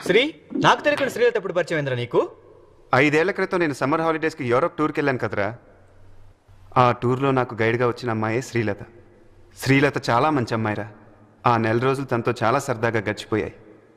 శ్రీ నాకు తెలియకుండా శ్రీలత ఎప్పుడు పరిచయం అయిందిరా నీకు ఐదేళ్ల క్రితం నేను సమ్మర్ హాలిడేస్కి యూరోప్ టూర్కి వెళ్ళాను కదరా ఆ టూర్లో నాకు గైడ్గా వచ్చిన అమ్మాయే శ్రీలత శ్రీలత చాలా మంచి అమ్మాయిరా ఆ నెల రోజులు తనతో చాలా సరదాగా గడిచిపోయాయి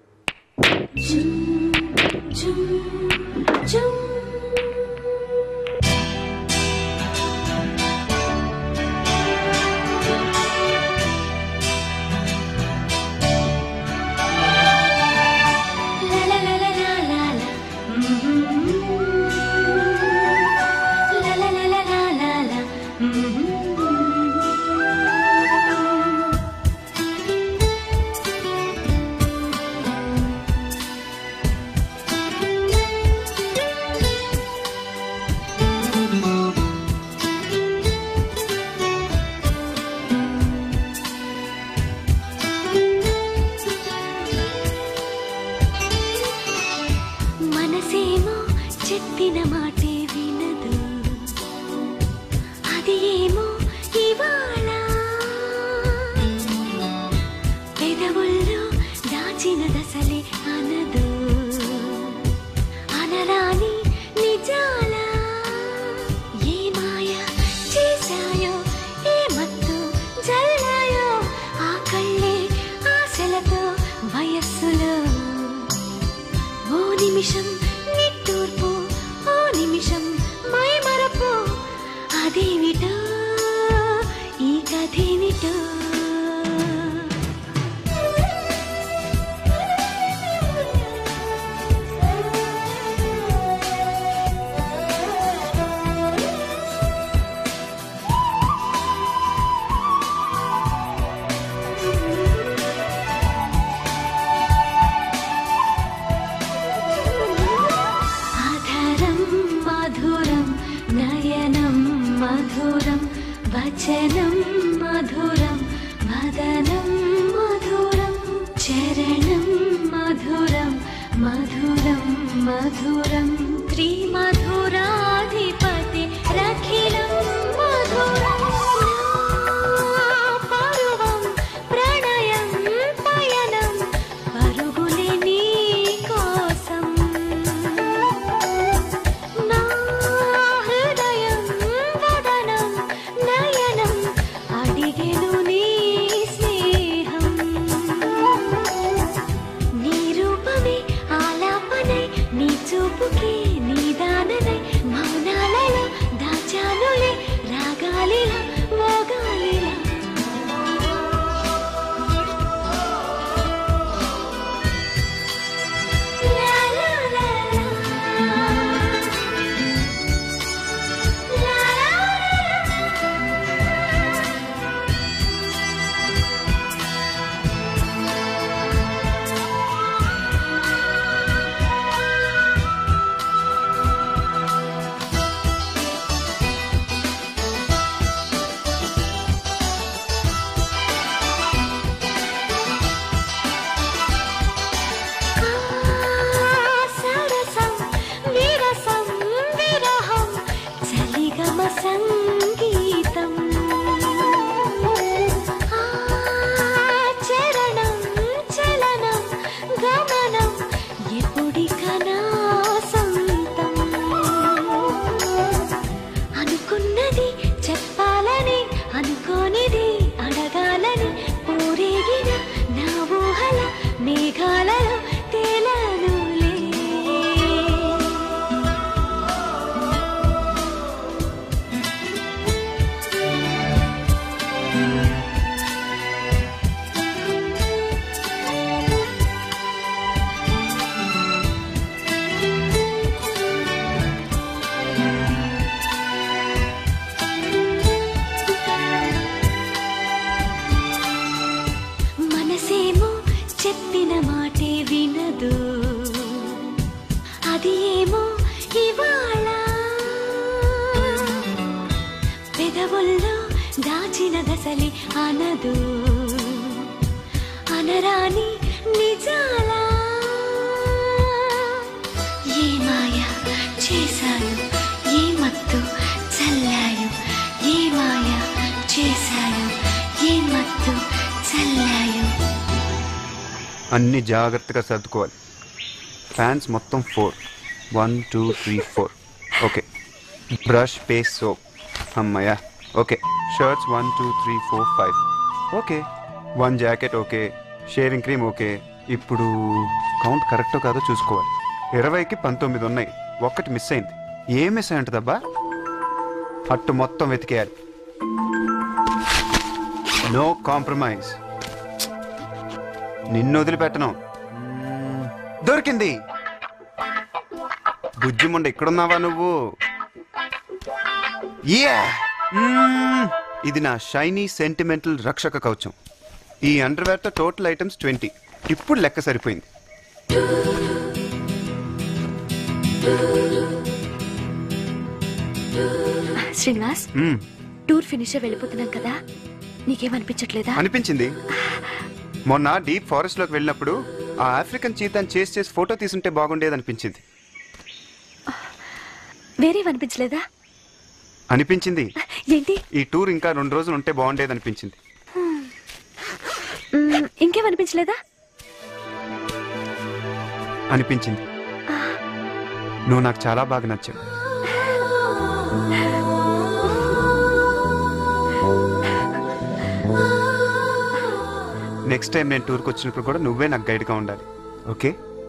మనసేమో చెప్పిన మాటే వినదు అది ఏమో ఇవాళ పెదవుల్లో దాచిన దశలే అనదు అనరాని నిజాల ఏ మాయ చేశాయో ఏ మత్తు జల్లాయో ఆ కళ్ళే ఆశలతో వయస్సులో ఓ నిమిషం నిట్టూర్పు ఓ నిమిషం మైమరపు అదేమిటో ఈ కథేమిటో ఆధారం మధురం నయనం మధురం వచనం మధురం వదనం మధురం చరణం మధురం మధురం మధురం త్రిమధురాధిపతి రఖిలం మధురం పరువం ప్రణయం పయనం పరుగులే నీ కోసం నా హృదయం వదనం నయనం అడిగెను నీ స్నేహం నీ రూపమే ఆలాపనై నీ చూపుకే నీ దాననై మౌనాలలో దాచానులే రాగాలిలా మోగాలిలా లా లా లా లా లా సరసం విరసం విరహం చలిగమ సంగీతం ఆ చరణం చలనం గమనం ఎప్పుడికనా సొంతం అనుకున్నది చెప్పాలని అనుకోనిది అడగాలని ఊరేగిన నా ఊహల మేఘాలలో తేలానులే మనసేమో చెప్పిన మాటే వినదు అది ఏమో ఇవాళ పెదవుల్లో దాచిన దశలి అనదు అనరాని నిజాల ఏ మాయ చేశాను ఏ మత్తు చల్లాయు ఏ మాయ చేశాను ఏ మత్తు చల్లాయు అన్ని జాగ్రత్తగా సర్దుకోవాలి ఫ్యాన్స్ మొత్తం four one two three four okay brush paste soap అమ్మయ్యా okay shirts one two three four five okay one jacket okay shaving cream okay ఇప్పుడు కౌంట్ కరెక్టో కాదో చూసుకోవాలి ఇరవైకి పంతొమ్మిది ఉన్నాయి ఒక్కటి మిస్ అయింది ఏం మిస్ అయి ఉంటుందబ్బా అట్టు మొత్తం వెతికేయాలి నో కాంప్రమైజ్ నిన్ను వదిలిపెట్టను మ్మ్. దొరికింది బుజ్జిముండ ఇక్కడున్నావా నువ్వు Yeah! మ్మ్. ఇది నా షైనీ సెంటిమెంటల్ రక్షక కవచం ఈ అండర్వేర్తో టోటల్ ఐటమ్స్ ట్వంటీ ఇప్పుడు లెక్క సరిపోయింది శ్రీనివాస్ మ్మ్. టూర్ ఫినిష్ వెళ్ళిపోతున్నాం కదా నీకేమనిపించట్లేదా అనిపించింది మొన్న డీప్ ఫారెస్ట్ లోకి వెళ్ళినప్పుడు ఆ ఆఫ్రికన్ చీతాన్ని చేసి చేసి ఫోటో తీసుంటే బాగుండేది అనిపించింది వేరేమనిపించలేదా అనిపించింది ఏంటి ఈ టూర్ ఇంకా రెండు రోజులు ఉంటే బాగుండేది అనిపించింది మ్మ్, ఇంకేమనిపించలేదా అనిపించింది నువ్వు నాకు చాలా బాగా నచ్చావు నెక్స్ట్ టైం నేను టూర్కి వచ్చినప్పుడు కూడా నువ్వే నాకు గైడ్గా ఉండాలి ఓకే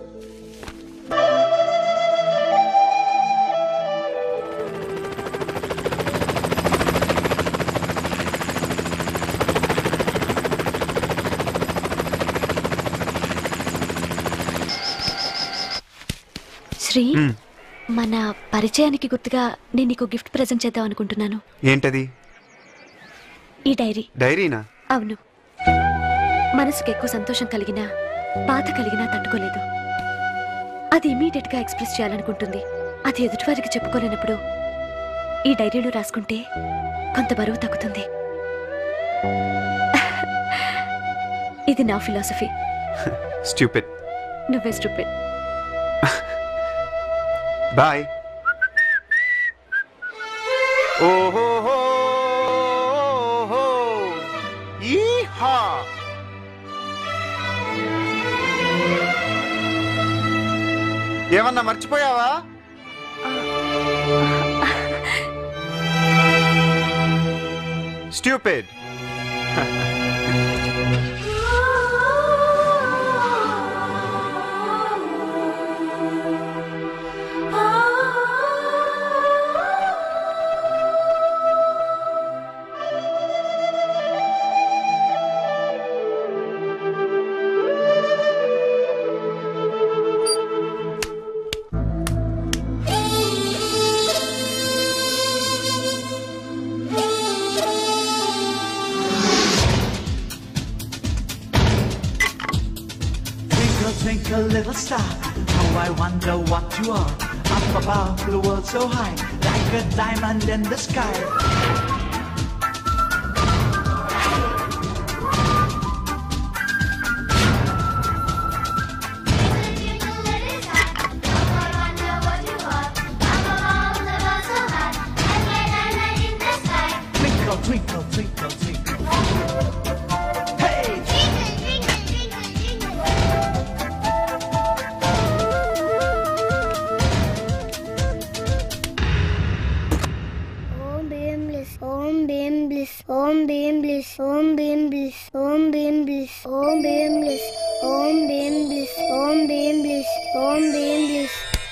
శ్రీ మ్మ్. మన పరిచయానికి గుర్తుగా నేను నీకు గిఫ్ట్ ప్రజెంట్ చేద్దాం అనుకుంటున్నాను ఏంటది ఈ డైరీ డైరీనా అవును మనసుకు ఎక్కువ సంతోషం కలిగినా బాధ కలిగినా తట్టుకోలేదు అది ఇమీడియట్ గా ఎక్స్ప్రెస్ చేయాలనుకుంటుంది అది ఎదుటివారికి చెప్పుకోలేనప్పుడు ఈ డైరీలో రాసుకుంటే కొంత బరువు తగ్గుతుంది ఇది నా ఫిలాసఫీ స్ట్యూపిడ్ నువ్వే స్టూపిడ్ బాయ్ ఓహో ఈహా ఏమన్నా మర్చిపోయావా స్ట్యూపిడ్ Twinkle, twinkle, little star, how I wonder what you are. Up above the world so high, like a diamond in the sky. Twinkle, twinkle, twinkle, twinkle. Hey! Om Bim Bliss, Om Bim Bliss, Om Bim Bliss, Om Bim Bliss, Om Bim Bliss, Om Bim Bliss, Om Bim Bliss, Om Bim Bliss, Om Bim Bliss.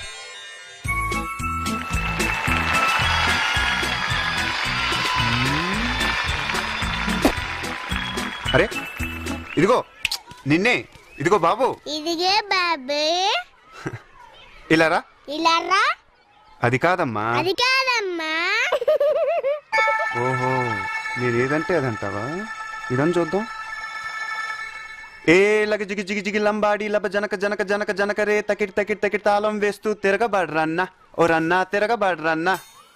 అరే ఇదిగో నిన్నే ఇదిగో బాబు ఇదిగే బాబే ఇలా రా ఇలా రా అది కాదమ్మా అది కాదమ్మా ఓహో నేను ఏదంటే అదంటావా ఇదని చూద్దాం ఏ లగ జిగి జిగి జిగి లంబాడి లబ జనక జనక జనక జనక రే తకిటి తకిటి తకిటి తాళం వేస్తూ తిరగబడ్రన్న ఓ రన్నా తిరగబడ్రన్న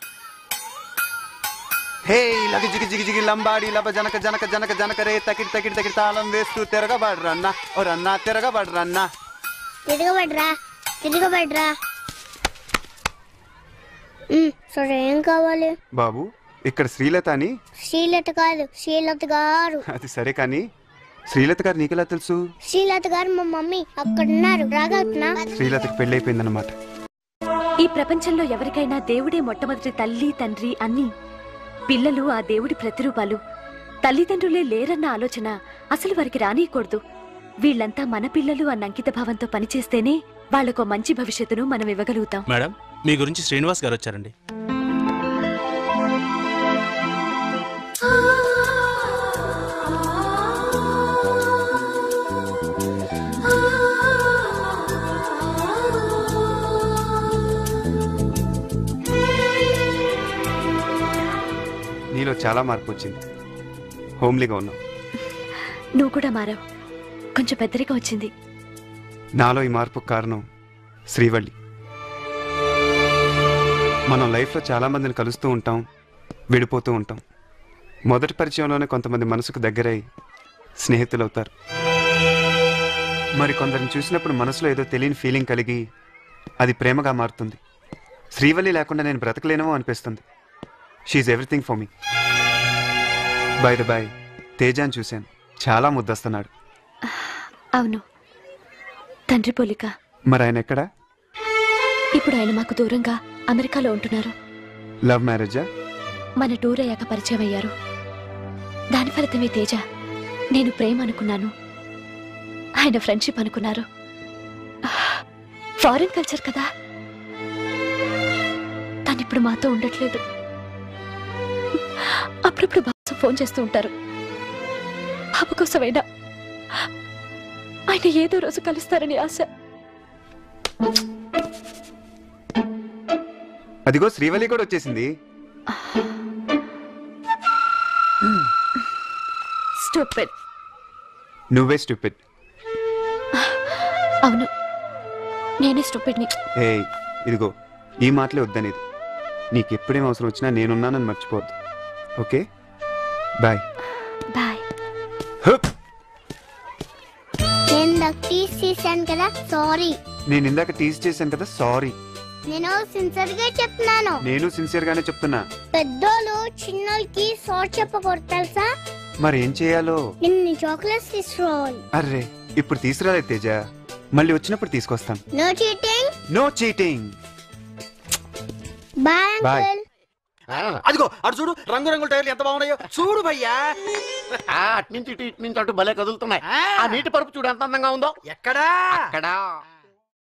హే లగ జిగి జిగి జిగి లంబాడి లబ జనక జనక జనక జనక రే తకిటి తకిటి తకిటి తాళం వేస్తూ తిరగబడ్రన్న ఓ రన్నా తిరగబడ్రన్న తిరగబడ్రా తిరగబడ్రా ఉమ్, సరే ఏం కావాలి బాబు ఇక్కడ శ్రీలత అని శ్రీలత కాదు శ్రీలత గారు అది సరే కానీ శ్రీలత గారు నీకెలా తెలుసు శ్రీలత గారు మా మమ్మీ అక్కడ ఉన్నారు రాగలుగుతున్నా శ్రీలతకి పెళ్ళైపోయిందన్నమాట ఈ ప్రపంచంలో ఎవరికైనా దేవుడే మొట్టమొదటి తల్లి తండ్రి అన్ని పిల్లలు ఆ దేవుడి ప్రతిరూపాలు తల్లిదండ్రులే లేరన్న ఆలోచన అసలు వారికి రానియకూడదు వీళ్ళంతా మన పిల్లలు అన్న అంకిత భావంతో పనిచేస్తేనే వాళ్లకు మంచి భవిష్యత్తును మనం ఇవ్వగలుగుతాం మేడం మీ గురించి శ్రీనివాస్ గారు వచ్చారండి నీలో చాలా మార్పు వచ్చింది హోమ్లీగా ఉన్నావు నువ్వు కూడా మారావు కొంచెం పెద్దరిగా వచ్చింది నాలో ఈ మార్పుకు కారణం శ్రీవల్లి మనం లైఫ్లో చాలా మందిని కలుస్తూ ఉంటాం విడిపోతూ ఉంటాం మొదటి పరిచయంలోనే కొంతమంది మనసుకు దగ్గరై స్నేహితులవుతారు మరి కొందరిని చూసినప్పుడు మనసులో ఏదో తెలియని ఫీలింగ్ కలిగి అది ప్రేమగా మారుతుంది శ్రీవల్లి లేకుండా నేను బ్రతకలేనేమో అనిపిస్తుంది షీఈ్ everything for me by the by తేజాన్ చూశాను చాలా ముద్దస్తున్నాడు అవును తండ్రి పోలిక మరి ఆయన ఎక్కడా ఇప్పుడు ఆయన మాకు దూరంగా అమెరికాలో ఉంటున్నారు లవ్ మ్యారేజా మన టూర్ అయ్యాక పరిచయం అయ్యారు దాని ఫలితమే తేజ నేను ప్రేమ అనుకున్నాను ఆయన ఫ్రెండ్షిప్ అనుకున్నారు ఫారిన్ కల్చర్ కదా తను ఇప్పుడు మాతో ఉండట్లేదు అప్పుడప్పుడు బాసు ఫోన్ చేస్తూ ఉంటారు బాబు కోసమైనా ఆయన ఏదో రోజు కలుస్తారని ఆశ అదిగో శ్రీవల్లి కూడా వచ్చేసింది స్టూపిడ్ నువ్వే స్టూపిడ్ అవును నేనే స్టూపిడ్ని ఏ ఇదిగో ఈ మాటలే వద్దనేది నీకు ఎప్పుడేం అవసరం వచ్చినా నేనున్నానని మర్చిపోవద్దు ఓకే బాయ్ బాయ్ నేను నాకు టీస్ చేశాను కదా సారీ నేను ఇందాక టీజ్ చేశాను కదా సారీ నేను సిన్సియర్ గా చెప్తున్నాను నేను సిన్సియర్ గానే చెప్తున్నా పెద్దోళ్ళు చిన్నోళ్ళకి సారీ చెప్పకూడదు తెలుసా మరి ఏం చేయాలో నిన్ను చాక్లెట్స్ తీసుకురావాలి అర్రే ఇప్పుడు తీసుకురాలేదు తేజ మళ్ళీ వచ్చినప్పుడు తీసుకొస్తాను no cheating no cheating bye Bye. Uncle అదిగో అటు చూడు రంగు రంగుల టైర్లు ఎంత బాగున్నాయో చూడు భయ్యా ఆ, అటు నుంచి ఇటు ఇటు నుంచి అటు భలే కదులుతున్నాయి ఆ నీటి పరుపు చూడు ఎంత అందంగా ఉందో ఎక్కడా అక్కడ